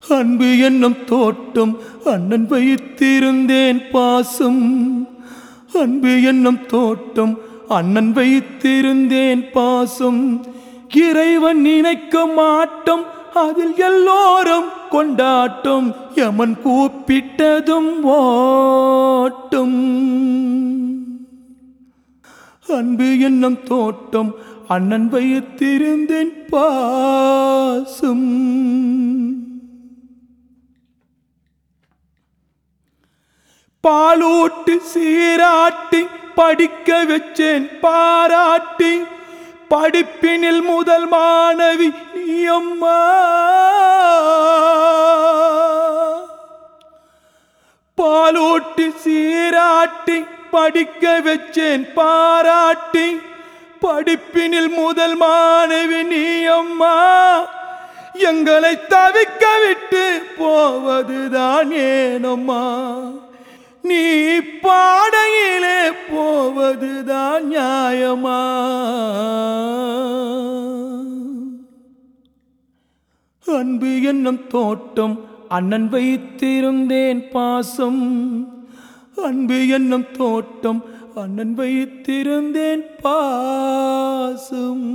அன்பு என்னும் தோட்டம் அண்ணன் வைத்திருந்தேன் பாசம் அன்பு என்னும் தோட்டம் அண்ணன் வைத்திருந்தேன் பாசம் இறைவன் நினைக்க மாட்டோம் அதில் எல்லோரும் கொண்டாட்டம் யமன் கூப்பிட்டதும் ஓட்டம் அன்பு என்னும் தோட்டம் அண்ணன் வைத்திருந்தேன் பாசம் பாலூட்டு சீராட்டி படிக்க வச்சேன் பாராட்டி படிப்பினில் முதல் மாணவி நீ அம்மா பாலூட்டி சீராட்டி படிக்க வச்சேன் பாராட்டி படிப்பினில் முதல் மாணவி நீ அம்மா எங்களை தவிக்க விட்டு போவதுதான் ஏனம்மா நீ பாடையிலே போவதுதான் நியாயமா அன்பு என்னும் தோட்டம் அண்ணன் வைத்திருந்தேன் பாசம் அன்பு என்னும் தோட்டம் அண்ணன் வைத்திருந்தேன் பாசம்